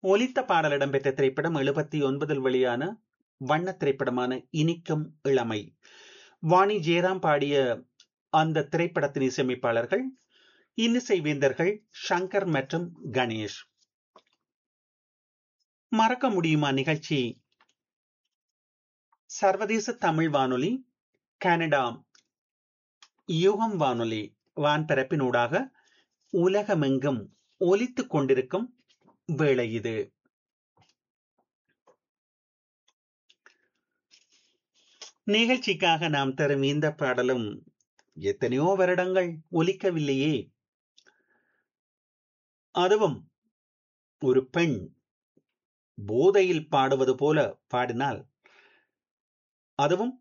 ஒலித்த பாடல் இடம்பெற்ற திரைப்படம் எழுபத்தி ஒன்பதில் வெளியான வண்ண திரைப்படமான இனிக்கும் இளமை வாணி ஜெயராம் பாடிய அந்த திரைப்படத்தின் இசையமைப்பாளர்கள் இன்னிசை வேந்தர்கள் ஷங்கர் மற்றும் கணேஷ் மறக்க முடியுமா நிகழ்ச்சி சர்வதேச தமிழ் வானொலி கனடா யுகம் வானொலி வான்பரப்பினூடாக உலகமெங்கும் ஒலித்துக் கொண்டிருக்கும் வேளை இது நிகழ்ச்சிக்காக நாம் தரும் இந்த பாடலும் எத்தனையோ வருடங்கள் ஒலிக்கவில்லையே அதுவும் ஒரு பெண் போதையில் பாடுவது போல பாடினால் அதுவும்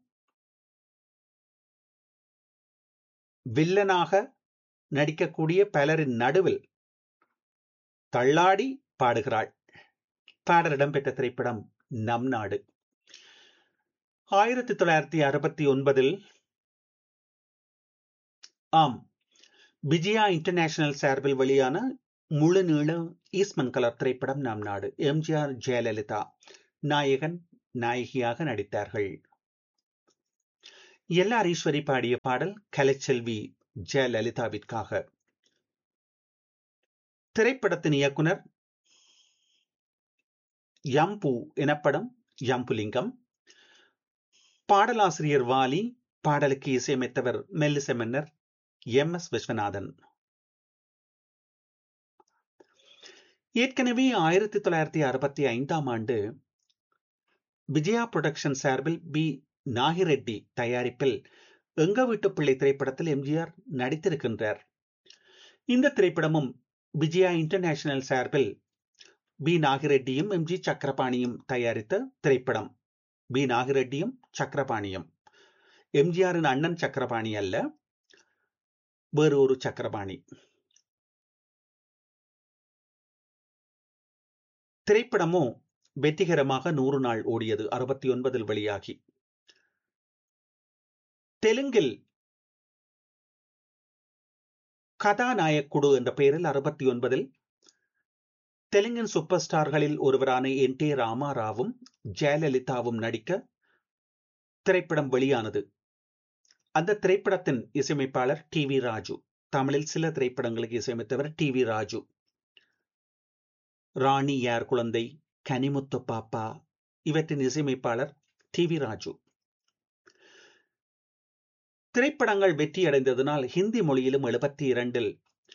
வில்லனாக நடிக்கக்கூடிய பலரின் நடுவில் தள்ளாடி பாடுகிறாள் பாடல் இடம்பெற்ற திரைப்படம் நம் நாடு ஆயிரத்தி தொள்ளாயிரத்தி அறுபத்தி ஒன்பதில் ஆம் விஜயா இன்டர்நேஷனல் சார்பில் வெளியான முழு நீள ஈஸ்மன் கலர் திரைப்படம் நம் நாடு எம்ஜிஆர் ஜெயலலிதா நாயகன் நாயகியாக நடித்தார்கள் எல்லார் ஈஸ்வரி பாடிய பாடல் கலைச்செல்வி ஜெயலலிதாவிற்காக திரைப்படத்தின் இயக்குனர் யம்பு எனப்படும் யம்புலிங்கம் பாடலாசிரியர் வாலி பாடலுக்கு இசையமைத்தவர் மெல்லிச மன்னர் எம் எஸ் விஸ்வநாதன் ஏற்கனவே ஆயிரத்தி தொள்ளாயிரத்தி அறுபத்தி ஐந்தாம் ஆண்டு விஜயா புரொடக்ஷன் சார்பில் பி நாகிரெட்டி தயாரிப்பில் எங்க வீட்டு பிள்ளை திரைப்படத்தில் எம்ஜிஆர் நடித்திருக்கின்றார் இந்த திரைப்படமும் விஜயா இன்டர்நேஷனல் சார்பில் பி நாகிரெட்டியும் எம் ஜி சக்கரபாணியும் தயாரித்த திரைப்படம் பி நாகிரெட்டியும் சக்கரபாணியும் எம்ஜிஆரின் அண்ணன் சக்கரபாணி அல்ல வேறு ஒரு சக்கரபாணி திரைப்படமோ வெற்றிகரமாக நூறு நாள் ஓடியது அறுபத்தி ஒன்பதில் வெளியாகி தெலுங்கில் கதாநாயக்குடு என்ற பெயரில் அறுபத்தி ஒன்பதில் தெலுங்கின் சூப்பர் ஸ்டார்களில் ஒருவரான என் டி ராமாராவும் ஜெயலலிதாவும் நடிக்க திரைப்படம் வெளியானது அந்த திரைப்படத்தின் இசையமைப்பாளர் டி வி ராஜு தமிழில் சில திரைப்படங்களுக்கு இசையமைத்தவர் டி வி ராஜு ராணி யார் குழந்தை கனிமுத்து பாப்பா இவற்றின் இசையமைப்பாளர் டி வி ராஜு திரைப்படங்கள் வெற்றியடைந்ததனால் ஹிந்தி மொழியிலும் எழுபத்தி இரண்டில்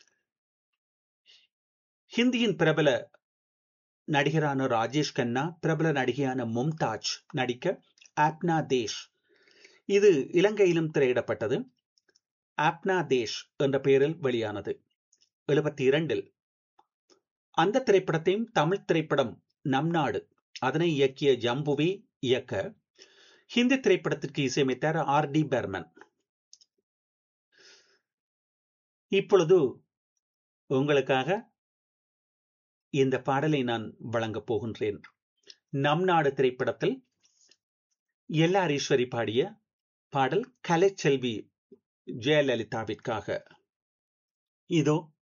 ஹிந்தியின் பிரபல நடிகரான ராஜேஷ் கண்ணா பிரபல நடிகையான மும்தாஜ் நடிக்க ஆப்னா தேஷ் இது இலங்கையிலும் திரையிடப்பட்டது ஆப்னா தேஷ் என்ற பெயரில் வெளியானது எழுபத்தி இரண்டில் அந்த திரைப்படத்தையும் தமிழ் திரைப்படம் நம் நாடு அதனை இயக்கிய ஜம்புவி இயக்க ஹிந்தி திரைப்படத்திற்கு இசையமைத்தார் ஆர் டி பெர்மன் இப்பொழுது உங்களுக்காக இந்த பாடலை நான் வழங்கப் போகின்றேன் நம் நாடு திரைப்படத்தில் எல்லார் ஈஸ்வரி பாடிய பாடல் கலைச்செல்வி ஜெயலலிதாவிற்காக இதோ